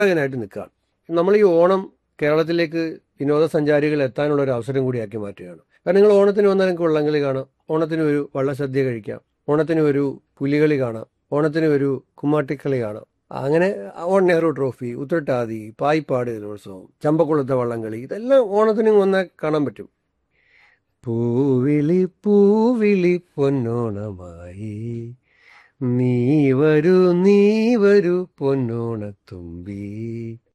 തീർത്ഥാടകനായിട്ട് നിൽക്കുകയാണ് നമ്മൾ ഈ ഓണം കേരളത്തിലേക്ക് വിനോദസഞ്ചാരികൾ എത്താനുള്ള ഒരു അവസരം കൂടിയാക്കി മാറ്റുകയാണ് കാരണം നിങ്ങൾ ഓണത്തിന് വന്നാൽ നിങ്ങൾക്ക് വള്ളംകളി കാണാം ഓണത്തിന് ഒരു വള്ളസദ്യ കഴിക്കാം ഓണത്തിന് ഒരു പുലികളി കാണാം ഓണത്തിന് ഒരു കുമ്മാട്ടിക്കളി കാണാം അങ്ങനെ ഓൺ നെഹ്റു ട്രോഫി ഉത്രട്ടാതി പായിപ്പാട് ജലോത്സവം ചമ്പക്കുളത്തെ വള്ളംകളി ഇതെല്ലാം ഓണത്തിന് വന്നാൽ കാണാൻ പറ്റും പൂവിളി പൂവിളി പൊന്നോണമായി നീ വരൂ നീ വരൂ പൊന്നോണത്തുമ്പി